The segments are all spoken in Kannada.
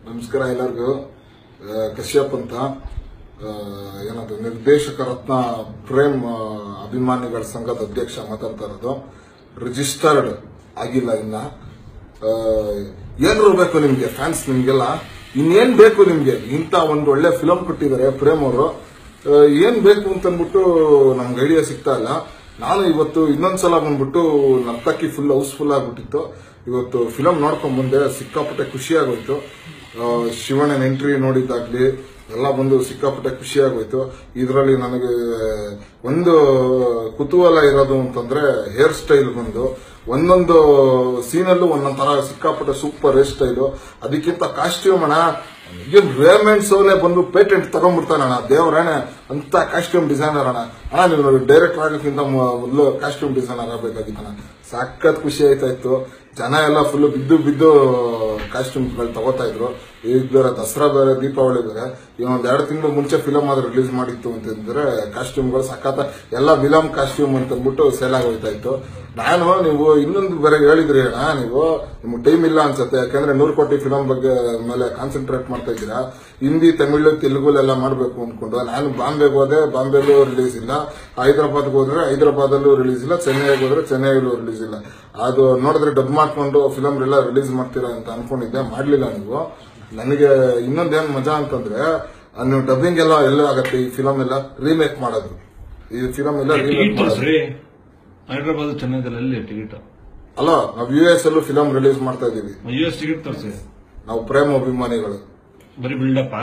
ನಮಸ್ಕಾರ ಎಲ್ಲರಿಗೂ ಆ, ಕಶ್ಯಪ್ ಅಂತ ಆ, ಏನದು ನಿರ್ದೇಶಕ ರತ್ನ ಪ್ರೇಮ್ ಆ, ಅಭಿಮಾನಿಗಳ ಸಂಘದ ಅಧ್ಯಕ್ಷ ಮಾತಾಡ್ತಾ ಇರೋದು ರಿಜಿಸ್ಟರ್ಡ್ ಆಗಿಲ್ಲ ಇನ್ನ ಆ, ಏನ್ರು ಬೇಕು ನಿಮ್ಗೆ ಫ್ಯಾನ್ಸ್ ನಿಮ್ಗೆಲ್ಲ ಇನ್ನೇನ್ ಬೇಕು ನಿಮ್ಗೆ ಇಂಥ ಒಂದು ಒಳ್ಳೆ ಫಿಲಂ ಕೊಟ್ಟಿದ್ದಾರೆ ಪ್ರೇಮ್ ಅವರು ಆ, ಏನ್ ಬೇಕು ಅಂತ ಅಂದ್ಬಿಟ್ಟು ನಮ್ಗೆ ಐಡಿಯಾ ಸಿಗ್ತಾ ಇಲ್ಲ ನಾನು ಇವತ್ತು ಇನ್ನೊಂದ್ಸಲ ಬಂದ್ಬಿಟ್ಟು ನರ್ತಕಿ ಫುಲ್ ಹೌಸ್ಫುಲ್ ಆಗ್ಬಿಟ್ಟಿತ್ತು ಇವತ್ತು ಫಿಲಂ ನೋಡ್ಕೊಂಡ್ ಬಂದೆ ಸಿಕ್ಕಾಪಟ್ಟೆ ಖುಷಿ ಆಗೋಯ್ತು ಆ, ಶಿವಣ್ಣನ ಎಂಟ್ರಿ ನೋಡಿದ್ದಾಗ್ಲಿ ಎಲ್ಲ ಬಂದು ಸಿಕ್ಕಾಪಟ್ಟೆ ಖುಷಿ ಆಗೋಯ್ತು ಇದರಲ್ಲಿ ನನಗೆ ಒಂದು ಕುತೂಹಲ ಇರೋದು ಅಂತಂದ್ರೆ ಹೇರ್ ಸ್ಟೈಲ್ ಬಂದು ಒಂದೊಂದು ಸೀನಲ್ಲೂ ಒಂದೊಂದ್ ತರ ಸಿಕ್ಕಾಪಟ್ಟೆ ಸೂಪರ್ ಹೇರ್ ಸ್ಟೈಲು ಅದಕ್ಕಿಂತ ಕಾಸ್ಟ್ಯೂಮ್ ಅಣ್ಣ ಏನ್ ರೇಮೆಂಟ್ ಸೋಲೆ ಬಂದು ಪೇಟೆಂಟ್ ತಗೊಂಡ್ಬಿಡ್ತಾನೆ ಅಣ್ಣ ದೇವರಾಣೆ ಅಂತ ಕಾಸ್ಟ್ಯೂಮ್ ಡಿಸೈನರ್ ಅಣ್ಣ ಅಣ್ಣ ನೀವು ಡೈರೆಕ್ಟ್ ಆಗೋಕ್ಕಿಂತ ಮೊದಲು ಕಾಸ್ಟ್ಯೂಮ್ ಡಿಸೈನರ್ ಆಗಬೇಕಾಗಿತ್ತಣ್ಣ ಸಖತ್ ಖುಷಿ ಆಯ್ತಾ ಇತ್ತು ಜನ ಎಲ್ಲ ಫುಲ್ ಬಿದ್ದು ಬಿದ್ದು ಕಾಸ್ಟ್ಯೂಮ್ಗಳು ತಗೋತಾ ಇದ್ರು ಈಗ ಬೇರೆ ದಸರಾ ಬೇರೆ ದೀಪಾವಳಿ ಬೇರೆ ಇನ್ನೊಂದ್ ಎರಡು ತಿಂಗಳು ಮುಂಚೆ ಫಿಲಮ್ ಆದ್ರೆ ರಿಲೀಸ್ ಮಾಡಿತ್ತು ಅಂತಂದ್ರೆ ಕಾಸ್ಟ್ಯೂಮ್ಗಳು ಸಖತ್ ಎಲ್ಲ ವಿಲಮ್ ಕಾಸ್ಟ್ಯೂಮ್ ಅಂತ ಅಂದ್ಬಿಟ್ಟು ಸೇಲ್ ಆಗೋಯ್ತಾ ಇತ್ತು ನಾನು ನೀವು ಇನ್ನೊಂದು ಬೇರೆ ಹೇಳಿದ್ರಿ ಅಣ್ಣ ನೀವು ನಿಮ್ಗೆ ಟೈಮ್ ಇಲ್ಲ ಅನ್ಸುತ್ತೆ ಯಾಕಂದ್ರೆ ನೂರು ಕೋಟಿ ಫಿಲಂ ಬಗ್ಗೆ ಮೇಲೆ ಕಾನ್ಸಂಟ್ರೇಟ್ ಮಾಡ್ತಾ ಇದ್ದೀರಾ ಹಿಂದಿ ತಮಿಳು ತೆಲುಗುಲೆಲ್ಲ ಮಾಡಬೇಕು ಅನ್ಕೊಂಡು ನಾನು ಬಾಂಬೆಗೆ ಹೋದೆ ಬಾಂಬೆಲೂ ರಿಲೀಸ್ ಇಲ್ಲ ಹೈದರಾಬಾದ್ಗೆ ಹೋದ್ರೆ ಹೈದರಾಬಾದಲ್ಲೂ ರಿಲೀಸ್ ಇಲ್ಲ ಚೆನ್ನೈಗೆ ಹೋದ್ರೆ ಚೆನ್ನೈಯಲ್ಲೂ ರಿಲೀಸ್ ಇಲ್ಲ ಅದು ನೋಡಿದ್ರೆ ಡಬ್ ಮಾಡ್ಕೊಂಡು ಫಿಲಮ್ ಎಲ್ಲ ರಿಲೀಸ್ ಮಾಡ್ತೀರಾ ಅಂತ ಅನ್ಕೊಂಡಿದ್ದೆ ಮಾಡ್ಲಿಲ್ಲ ನೀವು ನನಗೆ ಇನ್ನೊಂದೇನ್ ಮಜಾ ಅಂತಂದ್ರೆ ಆ, ನೀವು ಡಬ್ಬಿಂಗ್ ಎಲ್ಲ ಎಲ್ಲ ಆಗತ್ತೆ ಈ ಫಿಲಮ್ ಎಲ್ಲ ರೀಮೇಕ್ ಮಾಡೋದು ಈ ಫಿಲಮ್ ಎಲ್ಲ ರೀಮೇಕ್ ಟಿಕೆಟ್ ಮಾಡೋದು ತೋರಿಸ್ರಿ ಹೈದ್ರಾಬಾದ್ ಚೆನ್ನೈದಲ್ಲಿ ಟಿಕೆಟ್ ಅಲ್ಲ ನಾವು ಯು ಎಸ್ ಅಲ್ಲೂ ಫಿಲಂ ರಿಲೀಸ್ ಮಾಡ್ತಾ ಇದೀವಿ ಯು ಎಸ್ ಟಿಕೆಟ್ ತೋರಿಸಿ ನಾವು ಪ್ರೇಮ ಅಭಿಮಾನಿಗಳು ಬರೀ ಬಿಲ್ಡಪ್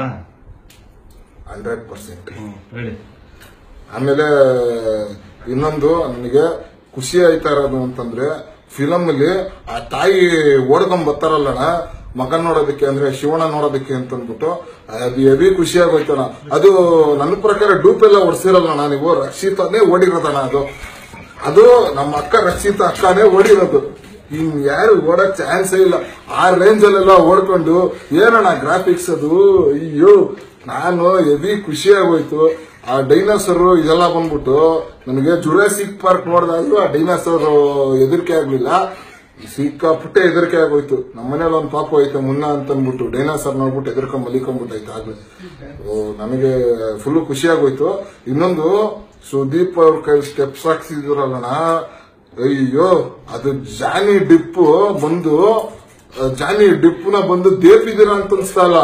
ಹಂಡ್ರೆಡ್ ಪರ್ಸೆಂಟ್ ಹೇಳಿ ಆಮೇಲೆ ಇನ್ನೊಂದು ನನಗೆ ಖುಷಿ ಆಯ್ತಾ ಇರೋದು ಅಂತಂದ್ರೆ ಫಿಲಮ್ ಅಲ್ಲಿ ಆ ತಾಯಿ ಓಡ್ಕೊಂಡ್ ಬರ್ತಾರಲ್ಲಣ್ಣ ಮಗನ್ ನೋಡೋದಕ್ಕೆ ಅಂದ್ರೆ ಶಿವಣ್ಣ ನೋಡೋದಕ್ಕೆ ಅಂತ ಅಂದ್ಬಿಟ್ಟು ಅದು ಹೆವಿ ಖುಷಿ ಆಗೋಯ್ತಣ್ಣ ಅದು ನನ್ನ ಪ್ರಕಾರ ಡೂಪ್ ಎಲ್ಲ ಹೊಡ್ಸಿರಲ್ಲಣ್ಣ ನೀವು ರಕ್ಷಿತಾನೇ ಓಡಿರೋದಣ್ಣ ಅದು ಅದು ನಮ್ಮ ಅಕ್ಕ ರಕ್ಷಿತಾ ಅಕ್ಕನೇ ಓಡಿರೋದು ಇನ್ ಯಾರು ಓಡಕ್ ಚಾನ್ಸೇ ಇಲ್ಲ ಆ ರೇಂಜ್ ಅಲ್ಲೆಲ್ಲ ಓಡ್ಕೊಂಡು ಏನಣ್ಣ ಗ್ರಾಫಿಕ್ಸ್ ಅದು ಅಯ್ಯೋ ನಾನು ಹೆವಿ ಖುಷಿ ಆಗೋಯ್ತು ಆ ಡೈನಾಸರ್ ಇದೆಲ್ಲ ಬಂದ್ಬಿಟ್ಟು ನನಗೆ ಜುರಾಸಿಕ್ ಪಾರ್ಕ್ ನೋಡಿದಾಗ್ಲೂ ಆ ಡೈನಾಸರ್ ಹೆದರಿಕೆ ಆಗ್ಲಿಲ್ಲ ಸಿಕ್ಕಾಪಟ್ಟೆ ಹೆದರಿಕೆ ಆಗೋಯ್ತು ನಮ್ಮ ಮನೇಲಿ ಒಂದು ಪಾಪ ಐತೆ ಮುನ್ನ ಅಂತ ಅಂದ್ಬಿಟ್ಟು ಡೈನಾಸರ್ ನೋಡ್ಬಿಟ್ಟು ಹೆದರ್ಕೊಂಡ್ ಮಲಿಕೊಂಡ್ಬಿಟ್ಟೈತೆ ಆಗ್ಲೇ ಓ ನನಗೆ ಫುಲ್ ಖುಷಿ ಆಗೋಯ್ತು ಇನ್ನೊಂದು ಸುದೀಪ್ ಅವ್ರ ಕೈ ಸ್ಟೆಪ್ಸ್ ಹಾಕ್ಸಿದ್ರಲ್ಲಣ್ಣ ಅಯ್ಯೋ ಅದು ಜಾನಿ ಡಿಪ್ ಬಂದು ಆ, ಜಾನಿ ಡಿಪ್ನ ಬಂದು ದೇಪಿದಿರ ಅಂತ ಅನ್ಸ್ತಲ್ಲ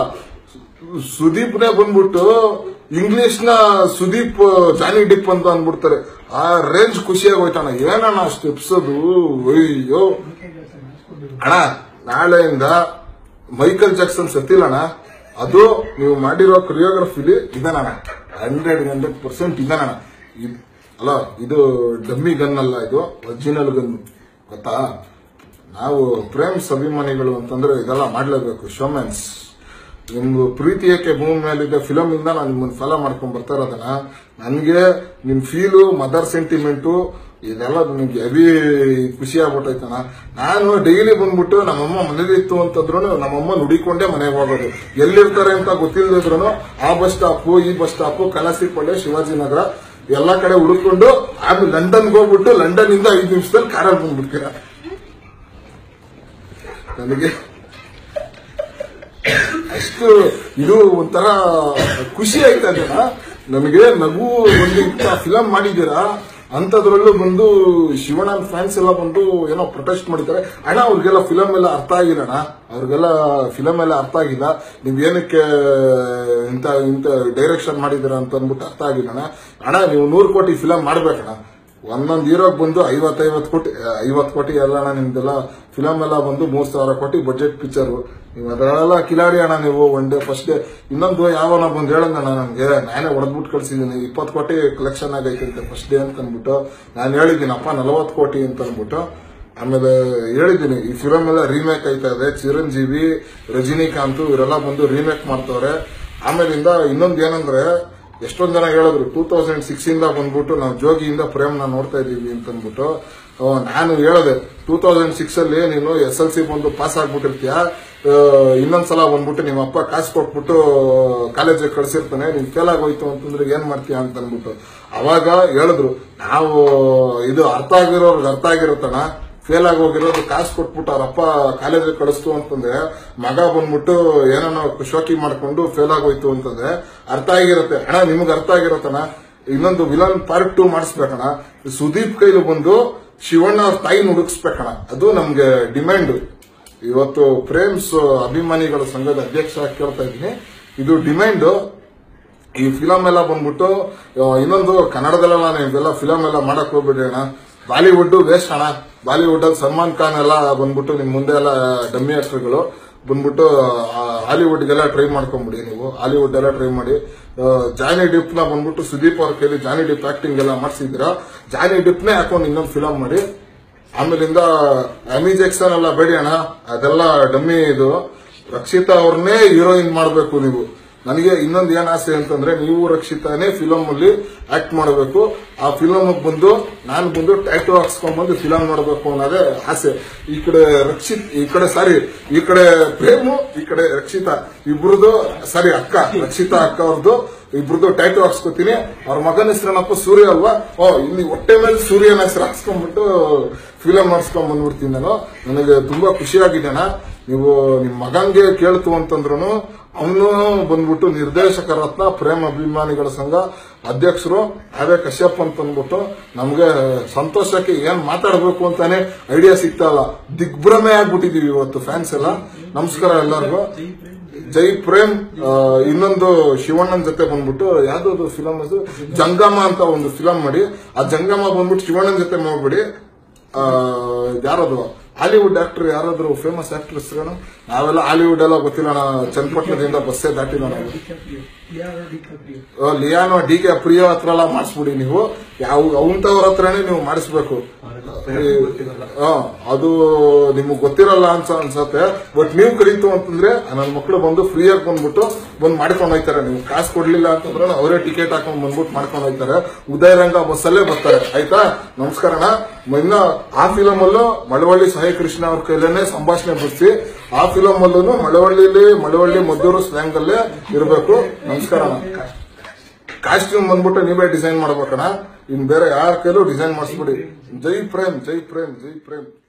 ಸುದೀಪ್ನೇ ಬಂದ್ಬಿಟ್ಟು ಇಂಗ್ಲಿಷ್ ನ ಸುದೀಪ್ ಜಾನಿ ಡಿಪ್ ಅಂತ ಅಂದ್ಬಿಡ್ತಾರೆ ಆ ರೇಂಜ್ ಖುಷಿಯಾಗಿ ಹೋಯ್ತಣ್ಣ ಏನಣ್ಣ ಸ್ಟೆಪ್ಸ್ ಅದು ಅಯ್ಯೋ ಅಣ್ಣ ನಾಳೆಯಿಂದ ಮೈಕಲ್ ಜಾಕ್ಸನ್ ಸತ್ತಿಲ್ಲಣ್ಣ ಅದು ನೀವು ಮಾಡಿರೋ ಕೊರಿಯೋಗ್ರಫಿಲಿ ಇದಾನಣ್ಣ ಹಂಡ್ರೆಡ್ ಹಂಡ್ರೆಡ್ ಪರ್ಸೆಂಟ್ ಇದಾನಣ್ಣ ಇದ್- ಅಲ್ಲ ಇದು ಡಮ್ಮಿ ಗನ್ ಅಲ್ಲ ಇದು ಒರಿಜಿನಲ್ ಗನ್ ಗೊತ್ತಾ ನಾವು ಪ್ರೇಮ್ಸ್ ಅಭಿಮಾನಿಗಳು ಅಂತಂದ್ರೆ ಇದೆಲ್ಲ ಮಾಡ್ಲೇಬೇಕು ಶೋಮ್ಯಾನ್ಸ್ ನಿಮ್ದು ಪ್ರೀತಿ ಏಕೆ ಭೂಮಿ ಮೇಲಿದೆ ಫಿಲಮ್ ಇಂದ ನಾನು ನಿಮ್ಮನ್ನ ಫಾಲೋ ಮಾಡ್ಕೊಂಡ್ ಬರ್ತಾ ಇರೋದನ್ನ ನನಗೆ ನಿಮ್ ಫೀಲು ಮದರ್ ಸೆಂಟಿಮೆಂಟು ಇದೆಲ್ಲ ನನಗೆ ಹೆವಿ ಖುಷಿ ಆಗ್ಬಿಟ್ಟೈತಣ್ಣ ನಾನು ಡೈಲಿ ಬಂದ್ಬಿಟ್ಟು ನಮ್ಮಮ್ಮ ಮನೇಲಿತ್ತು ಅಂತಂದ್ರು ನಮ್ಮಮ್ಮ ನುಡಿಕೊಂಡೇ ಮನೆಗೆ ಹೋಗೋದು ಎಲ್ಲಿರ್ತಾರೆ ಅಂತ ಗೊತ್ತಿಲ್ಲದಿದ್ರು ಆ ಬಸ್ ಸ್ಟಾಪು ಈ ಬಸ್ ಸ್ಟಾಪು ಕಲಾಸಿಪಳ್ಳಿ ಶಿವಾಜಿನಗರ ಎಲ್ಲ ಕಡೆ ಹುಡುಕೊಂಡು ಆಮೇಲೆ ಲಂಡನ್ಗೆ ಹೋಗ್ಬಿಟ್ಟು ಲಂಡನ್ ಇಂದ ಐದು ನಿಮಿಷದಲ್ಲಿ ಕಾರಲ್ಲಿ ಬಂದ್ಬಿಡ್ತೀರ ನನಗೆ ಅಷ್ಟು ಇದು ಒಂಥರ ಖುಷಿ ಆಯ್ತಾ ಇದೆಯಲ್ಲ ನಮಗೆ ನಗು ಒಂದು ಫಿಲಂ ಮಾಡಿದ್ದೀರಾ ಅಂತದ್ರಲ್ಲೂ ಬಂದು ಶಿವಣ್ಣನ ಫ್ಯಾನ್ಸ್ ಎಲ್ಲ ಬಂದು ಏನೋ ಪ್ರೊಟೆಸ್ಟ್ ಮಾಡಿದ್ದಾರೆ ಅಣ್ಣ ಅವ್ರಿಗೆಲ್ಲ ಫಿಲಂ ಎಲ್ಲ ಅರ್ಥ ಆಗಿಲ್ಲ ಅಣ್ಣ ಅವ್ರಿಗೆಲ್ಲ ಫಿಲಂ ಎಲ್ಲ ಅರ್ಥ ಆಗಿಲ್ಲ ನೀವ್ ಏನಕ್ಕೆ ಇಂತ ಇಂತ ಡೈರೆಕ್ಷನ್ ಮಾಡಿದ್ದೀರಾ ಅಂತ ಅಂದ್ಬಿಟ್ಟು ಅರ್ಥ ಆಗಿಲ್ಲ ಅಣ್ಣ ಅಣ್ಣ ನೀವು ನೂರು ಕೋಟಿ ಫಿಲಂ ಮಾಡ್ಬೇಕಣ್ಣ ಒಂದೊಂದು ಹೀರೋಗ್ ಬಂದು ಐವತ್ತೈವತ್ತು ಕೋಟಿ ಐವತ್ತು ಕೋಟಿ ಎಲ್ಲ ಅಣ್ಣ ನಿಮ್ದೆಲ್ಲ ಫಿಲಮ್ ಎಲ್ಲ ಬಂದು ಮೂರ್ ಸಾವಿರ ಕೋಟಿ ಬಜೆಟ್ ಪಿಕ್ಚರ್ ನೀವು ಅದರೆಲ್ಲ ಕಿಲಾಡಿ ಅಣ್ಣ ನೀವು ಒನ್ ಡೇ ಫಸ್ಟ್ ಡೇ ಇನ್ನೊಂದು ಯಾವನ ಬಂದು ಹೇಳಂಗಣ್ಣ ನನಗೆ ನಾನೇ ಹೊಡೆದ್ಬಿಟ್ಟು ಕಳ್ಸಿದ್ದೀನಿ ಇಪ್ಪತ್ತು ಕೋಟಿ ಕಲೆಕ್ಷನ್ ಆಗೈತೆ ಫಸ್ಟ್ ಡೇ ಅಂತ ಅಂದ್ಬಿಟ್ಟು ನಾನು ಹೇಳಿದ್ದೀನಪ್ಪ ನಲವತ್ತು ಕೋಟಿ ಅಂತ ಅಂದ್ಬಿಟ್ಟು ಆಮೇಲೆ ಹೇಳಿದ್ದೀನಿ ಈ ಫಿಲಮ್ ಎಲ್ಲ ರೀಮೇಕ್ ಆಯ್ತಾ ಇದೆ ಚಿರಂಜೀವಿ ರಜನಿಕಾಂತ್ ಇವರೆಲ್ಲ ಬಂದು ರೀಮೇಕ್ ಮಾಡ್ತವ್ರೆ ಆಮೇಲಿಂದ ಇನ್ನೊಂದು ಏನಂದ್ರೆ ಎಷ್ಟೊಂದ್ ಜನ ಹೇಳಿದ್ರು ಟೂ ತೌಸಂಡ್ ಸಿಕ್ಸ್ ಇಂದ ಬಂದ್ಬಿಟ್ಟು ನಾವು ಜೋಗಿಯಿಂದ ಪ್ರೇಮ್ನ ನೋಡ್ತಾ ಇದೀವಿ ಅಂತ ಅಂದ್ಬಿಟ್ಟು ಆ, ನಾನು ಹೇಳಿದೆ ಟೂ ತೌಸಂಡ್ ಸಿಕ್ಸ್ ಅಲ್ಲಿ ನೀನು ಎಸ್ ಎಲ್ ಸಿ ಬಂದು ಪಾಸ್ ಆಗ್ಬಿಟ್ಟಿರ್ತೀಯ ಆ, ಇನ್ನೊಂದ್ಸಲ ಬಂದ್ಬಿಟ್ಟು ನಿಮ್ಮ ಅಪ್ಪ ಕಾಸು ಕೊಟ್ಬಿಟ್ಟು ಕಾಲೇಜಿಗೆ ಕಳ್ಸಿರ್ತಾನೆ ನೀನ್ ಫೇಲ್ ಆಗೋಯ್ತು ಅಂತಂದ್ರೆ ಏನ್ ಮಾಡ್ತೀಯ ಅಂತ ಅಂದ್ಬಿಟ್ಟು ಅವಾಗ ಹೇಳಿದ್ರು ನಾವು ಇದು ಅರ್ಥ ಆಗಿರೋರ್ಗೆ ಅರ್ಥ ಆಗಿರುತ್ತಣ್ಣ ಫೇಲ್ ಆಗಿ ಹೋಗಿರೋದು ಕಾಸು ಕೊಟ್ಬಿಟ್ಟು ಅವ್ರಪ್ಪ ಕಾಲೇಜಿಗೆ ಕಳಿಸ್ತು ಅಂತಂದ್ರೆ ಮಗ ಬಂದ್ಬಿಟ್ಟು ಏನೋ ಶೋಕಿ ಮಾಡ್ಕೊಂಡು ಫೇಲ್ ಆಗೋಯ್ತು ಅಂತಂದ್ರೆ ಅರ್ಥ ಆಗಿರುತ್ತೆ ಅಣ್ಣ ನಿಮ್ಗೆ ಅರ್ಥ ಆಗಿರತ್ತಣ್ಣ ಇನ್ನೊಂದು ವಿಲನ್ ಪಾರ್ಟ್ ಟೂ ಮಾಡಿಸ್ಬೇಕಣ್ಣ ಸುದೀಪ್ ಕೈಲಿ ಬಂದು ಶಿವಣ್ಣ ಅವ್ರ ತಾಯಿ ಹುಡುಕ್ಸ್ಬೇಕಣ್ಣ ಅದು ನಮ್ಗೆ ಡಿಮ್ಯಾಂಡ್ ಇವತ್ತು ಪ್ರೇಮ್ಸ್ ಅಭಿಮಾನಿಗಳ ಸಂಘದ ಅಧ್ಯಕ್ಷ ಆಗಿ ಕೇಳ್ತಾ ಇದ್ದೀನಿ ಇದು ಡಿಮ್ಯಾಂಡ್ ಈ ಫಿಲಮ್ ಎಲ್ಲ ಬಂದ್ಬಿಟ್ಟು ಆ, ಇನ್ನೊಂದು ಕನ್ನಡದಲ್ಲೆಲ್ಲ ನೀವೆಲ್ಲ ಫಿಲಮ್ ಎಲ್ಲ ಮಾಡಕ್ ಹೋಗ್ಬಿಡಿ ಅಣ್ಣ ಬಾಲಿವುಡ್ ವೇಸ್ಟ್ ಅಣ್ಣ ಬಾಲಿವುಡ್ ಅಲ್ಲಿ ಸಲ್ಮಾನ್ ಖಾನ್ ಎಲ್ಲ ಬಂದ್ಬಿಟ್ಟು ನಿಮ್ ಮುಂದೆ ಎಲ್ಲ ಡಮ್ಮಿ ಆಕ್ಟರ್ಗಳು ಬಂದ್ಬಿಟ್ಟು ಆ, ಹಾಲಿವುಡ್ಗೆಲ್ಲ ಟ್ರೈ ಮಾಡ್ಕೊಂಬಿಡಿ ನೀವು ಹಾಲಿವುಡ್ ಎಲ್ಲ ಟ್ರೈ ಮಾಡಿ ಆ, ಜಾನಿ ಡಿಪ್ ನ ಬಂದ್ಬಿಟ್ಟು ಸುದೀಪ್ ಅವ್ರ ಕೈಲಿ ಜಾನಿ ಡಿಪ್ ಆಕ್ಟಿಂಗ್ ಎಲ್ಲ ಮಾಡಿಸಿದ್ದೀರಾ ಜಾನಿ ಡಿಪ್ನೇ ಹಾಕೊಂಡು ಇನ್ನೊಂದು ಫಿಲಮ್ ಮಾಡಿ ಆಮೇಲಿಂದ ಅಮಿ ಜಾಕ್ಸನ್ ಎಲ್ಲ ಬೇಡಿ ಅಣ್ಣ ಅದೆಲ್ಲ ಡಮ್ಮಿ ಇದು ರಕ್ಷಿತಾ ಅವ್ರನ್ನೇ ಹೀರೋಯಿನ್ ಮಾಡಬೇಕು ನೀವು ನನಗೆ ಇನ್ನೊಂದು ಏನ್ ಆಸೆ ಅಂತಂದ್ರೆ ನೀವು ರಕ್ಷಿತಾನೇ ಫಿಲಮ್ ಅಲ್ಲಿ ಆಕ್ಟ್ ಮಾಡಬೇಕು ಆ ಫಿಲಮ್ ಬಂದು ನಾನು ಬಂದು ಟ್ಯಾಟು ಹಾಕ್ಸ್ಕೊಂಡ್ ಬಂದು ಫಿಲಮ್ ನೋಡಬೇಕು ಅನ್ನೋದೇ ಆಸೆ ಈ ಕಡೆ ರಕ್ಷಿತ್ ಈ ಕಡೆ ಸಾರಿ ಈ ಕಡೆ ಪ್ರೇಮು ಈ ಕಡೆ ರಕ್ಷಿತಾ ಇಬ್ರದು ಸಾರಿ ಅಕ್ಕ ರಕ್ಷಿತಾ ಅಕ್ಕ ಅವ್ರದ್ದು ಇಬ್ರದ್ದು ಟ್ಯಾಟು ಹಾಕ್ಸ್ಕೊತೀನಿ ಅವ್ರ ಮಗನ ಹೆಸರೇನಪ್ಪ ಸೂರ್ಯ ಅಲ್ವಾ ಓ ಇಲ್ಲಿ ಹೊಟ್ಟೆ ಮೇಲೆ ಸೂರ್ಯನ ಹೆಸರು ಹಾಕ್ಸ್ಕೊಂಡ್ಬಿಟ್ಟು ಫಿಲಮ್ ಮಾಡಿಸ್ಕೊಂಡ್ ಬಂದ್ಬಿಡ್ತೀನಿ ನಾನು ನನಗೆ ತುಂಬಾ ಖುಷಿಯಾಗಿದ್ದೇನ ನೀವು ನಿಮ್ ಮಗನ್ಗೆ ಕೇಳ್ತು ಅಂತಂದ್ರು ಅವನು ಬಂದ್ಬಿಟ್ಟು ನಿರ್ದೇಶಕ ರತ್ನ ಪ್ರೇಮ ಅಭಿಮಾನಿಗಳ ಸಂಘ ಅಧ್ಯಕ್ಷರು ಅದೇ ಕಶ್ಯಪ್ ಅಂತ ಅಂದ್ಬಿಟ್ಟು ನಮ್ಗೆ ಸಂತೋಷಕ್ಕೆ ಏನ್ ಮಾತಾಡಬೇಕು ಅಂತಾನೆ ಐಡಿಯಾ ಸಿಗ್ತಾ ಇಲ್ಲ ದಿಗ್ಭ್ರಮೆ ಆಗ್ಬಿಟ್ಟಿದೀವಿ ಇವತ್ತು ಫ್ಯಾನ್ಸ್ ಎಲ್ಲ ನಮಸ್ಕಾರ ಎಲ್ಲರಿಗೂ ಜೈ ಪ್ರೇಮ್ ಆ, ಇನ್ನೊಂದು ಶಿವಣ್ಣನ್ ಜೊತೆ ಬಂದ್ಬಿಟ್ಟು ಯಾವ್ದು ಫಿಲಮ್ ಅದು ಜಂಗಮ ಅಂತ ಒಂದು ಫಿಲಮ್ ಮಾಡಿ ಆ ಜಂಗಮ ಬಂದ್ಬಿಟ್ಟು ಶಿವಣ್ಣನ್ ಜೊತೆ ಮಾಡ್ಬಿಡಿ ಆ, ಯಾರದು ಹಾಲಿವುಡ್ ಆಕ್ಟರ್ ಯಾರಾದ್ರು ಫೇಮಸ್ ಆಕ್ಟರ್ಸ್ ನಾವೆಲ್ಲ ಹಾಲಿವುಡ್ ಎಲ್ಲ ಗೊತ್ತಿಲ್ಲ ನಾ ಚನ್ನಪಟ್ಟಣದಿಂದ ಬಸ್ಸೇ ದಾಟಿಲ್ಲ ನಾವು ಆ, ಲಿಯಾನೋ ಡಿ ಕೆ ಪ್ರಿಯ ಹತ್ರ ಎಲ್ಲ ಮಾಡಿಸ್ಬಿಡಿ ನೀವು ಯಾವ ಅವಂತವ್ರ ಹತ್ರನೇ ನೀವು ಮಾಡಿಸ್ಬೇಕು ಆ, ಅದು ನಿಮ್ಗೆ ಗೊತ್ತಿರಲ್ಲ ಅನ್ಸ ಅನ್ಸತ್ತೆ ಬಟ್ ನೀವು ಕರೀತು ಅಂತಂದ್ರೆ ನನ್ನ ಮಕ್ಕಳು ಬಂದು ಫ್ರೀಯಾಗಿ ಬಂದ್ಬಿಟ್ಟು ಬಂದು ಮಾಡ್ಕೊಂಡು ಹೋಯ್ತಾರೆ ನೀವು ಕಾಸು ಕೊಡ್ಲಿಲ್ಲ ಅಂತಂದ್ರೆ ಅವರೇ ಟಿಕೆಟ್ ಹಾಕೊಂಡು ಬಂದ್ಬಿಟ್ಟು ಮಾಡ್ಕೊಂಡು ಹೋಯ್ತಾರೆ ಉದಯರಂಗ ಬಸ್ಸಲ್ಲೇ ಬರ್ತಾರೆ ಆಯ್ತಾ ನಮಸ್ಕಾರಣ ಇನ್ನ ಆ ಫಿಲಮ್ ಅಲ್ಲೂ ಮಳವಳ್ಳಿ ಸಾಯಿ ಕೃಷ್ಣ ಅವ್ರ ಕೈಲೇನೆ ಸಂಭಾಷಣೆ ಬಿಡಿಸಿ ಆ ಫಿಲಮ್ ಅಲ್ಲೂ ಮಳವಳ್ಳಿಲಿ ಮಳವಳ್ಳಿ ಮದ್ದೂರು ಸ್ಲ್ಯಾಂಗ್ ಅಲ್ಲೇ ಇರಬೇಕು ನಮಸ್ಕಾರ ಕಾಸ್ಟ್ಯೂಮ್ ಬಂದ್ಬಿಟ್ಟು ನೀವೇ ಡಿಸೈನ್ ಮಾಡ್ಬೇಕಣ್ಣ ಇನ್ ಬೇರೆ ಯಾರ ಕೈಲೂ ಡಿಸೈನ್ ಮಾಡಿಸ್ಬಿಡಿ ಜೈ ಪ್ರೇಮ್ ಜೈ ಪ್ರೇಮ್ ಜೈ ಪ್ರೇಮ್